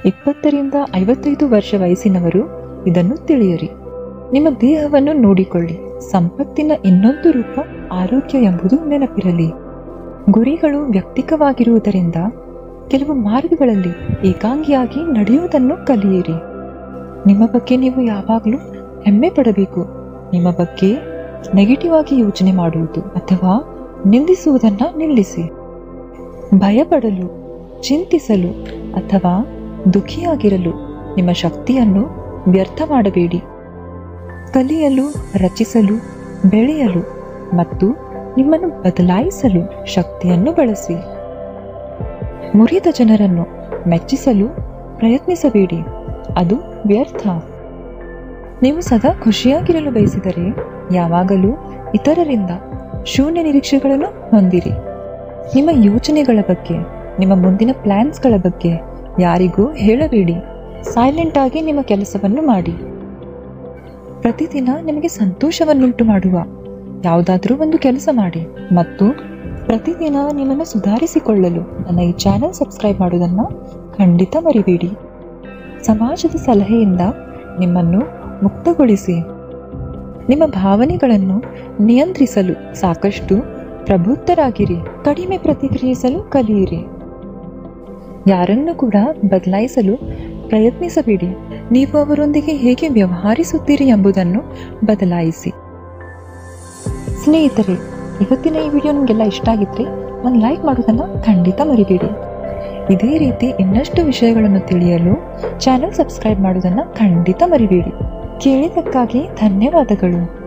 ಇಪ್ಪತ್ತರಿಂದ ಐವತ್ತೈದು ವರ್ಷ ವಯಸ್ಸಿನವರು ಇದನ್ನು ತಿಳಿಯಿರಿ ನಿಮ್ಮ ದೇಹವನ್ನು ನೋಡಿಕೊಳ್ಳಿ ಸಂಪತ್ತಿನ ಇನ್ನೊಂದು ರೂಪ ಆರೋಗ್ಯ ಎಂಬುದು ನೆನಪಿರಲಿ ಗುರಿಗಳು ವ್ಯಕ್ತಿಕವಾಗಿರುವುದರಿಂದ ಕೆಲವು ಮಾರ್ಗಗಳಲ್ಲಿ ಏಕಾಂಗಿಯಾಗಿ ನಡೆಯುವುದನ್ನು ಕಲಿಯಿರಿ ನಿಮ್ಮ ಬಗ್ಗೆ ನೀವು ಯಾವಾಗಲೂ ಹೆಮ್ಮೆ ಪಡಬೇಕು ನಿಮ್ಮ ಬಗ್ಗೆ ನೆಗೆಟಿವ್ ಆಗಿ ಯೋಚನೆ ಮಾಡುವುದು ಅಥವಾ ನಿಂದಿಸುವುದನ್ನ ನಿಲ್ಲಿಸಿ ಭಯಪಡಲು ಚಿಂತಿಸಲು ಅಥವಾ ದುಃಖಿಯಾಗಿರಲು ನಿಮ್ಮ ಶಕ್ತಿಯನ್ನು ವ್ಯರ್ಥ ಮಾಡಬೇಡಿ ಕಲಿಯಲು ರಚಿಸಲು ಬೆಳೆಯಲು ಮತ್ತು ನಿಮ್ಮನ್ನು ಬದಲಾಯಿಸಲು ಶಕ್ತಿಯನ್ನು ಬಳಸಿ ಮುರಿದ ಜನರನ್ನು ಮೆಚ್ಚಿಸಲು ಪ್ರಯತ್ನಿಸಬೇಡಿ ಅದು ವ್ಯರ್ಥ ನೀವು ಸದಾ ಖುಷಿಯಾಗಿರಲು ಬಯಸಿದರೆ ಯಾವಾಗಲೂ ಇತರರಿಂದ ಶೂನ್ಯ ನಿರೀಕ್ಷೆಗಳನ್ನು ಹೊಂದಿರಿ ನಿಮ್ಮ ಯೋಚನೆಗಳ ಬಗ್ಗೆ ನಿಮ್ಮ ಮುಂದಿನ ಪ್ಲಾನ್ಸ್ಗಳ ಬಗ್ಗೆ ಯಾರಿಗೂ ಹೇಳಬೇಡಿ ಸೈಲೆಂಟ್ ಆಗಿ ನಿಮ್ಮ ಕೆಲಸವನ್ನು ಮಾಡಿ ಪ್ರತಿದಿನ ನಿಮಗೆ ಸಂತೋಷವನ್ನುಂಟು ಮಾಡುವ ಯಾವುದಾದರೂ ಒಂದು ಕೆಲಸ ಮಾಡಿ ಮತ್ತು ಪ್ರತಿದಿನ ನಿಮ್ಮನ್ನು ಸುಧಾರಿಸಿಕೊಳ್ಳಲು ನನ್ನ ಈ ಚಾನೆಲ್ ಸಬ್ಸ್ಕ್ರೈಬ್ ಮಾಡುವುದನ್ನು ಖಂಡಿತ ಮರಿಬೇಡಿ ಸಮಾಜದ ಸಲಹೆಯಿಂದ ನಿಮ್ಮನ್ನು ಮುಕ್ತಗೊಳಿಸಿ ನಿಮ್ಮ ಭಾವನೆಗಳನ್ನು ನಿಯಂತ್ರಿಸಲು ಸಾಕಷ್ಟು ಪ್ರಬುದ್ಧರಾಗಿರಿ ಕಡಿಮೆ ಪ್ರತಿಕ್ರಿಯಿಸಲು ಕಲಿಯಿರಿ ಯಾರನ್ನು ಕೂಡ ಬದಲಾಯಿಸಲು ಪ್ರಯತ್ನಿಸಬೇಡಿ ನೀವು ಅವರೊಂದಿಗೆ ಹೇಗೆ ವ್ಯವಹರಿಸುತ್ತೀರಿ ಎಂಬುದನ್ನು ಬದಲಾಯಿಸಿ ಸ್ನೇಹಿತರೆ ಇವತ್ತಿನ ಈ ವಿಡಿಯೋ ನಿಮಗೆಲ್ಲ ಇಷ್ಟ ಆಗಿದ್ರೆ ಒಂದು ಲೈಕ್ ಮಾಡೋದನ್ನು ಖಂಡಿತ ಮರಿಬೇಡಿ ಇದೇ ರೀತಿ ಇನ್ನಷ್ಟು ವಿಷಯಗಳನ್ನು ತಿಳಿಯಲು ಚಾನೆಲ್ ಸಬ್ಸ್ಕ್ರೈಬ್ ಮಾಡೋದನ್ನು ಖಂಡಿತ ಮರಿಬೇಡಿ ಕೇಳಿದ್ದಕ್ಕಾಗಿ ಧನ್ಯವಾದಗಳು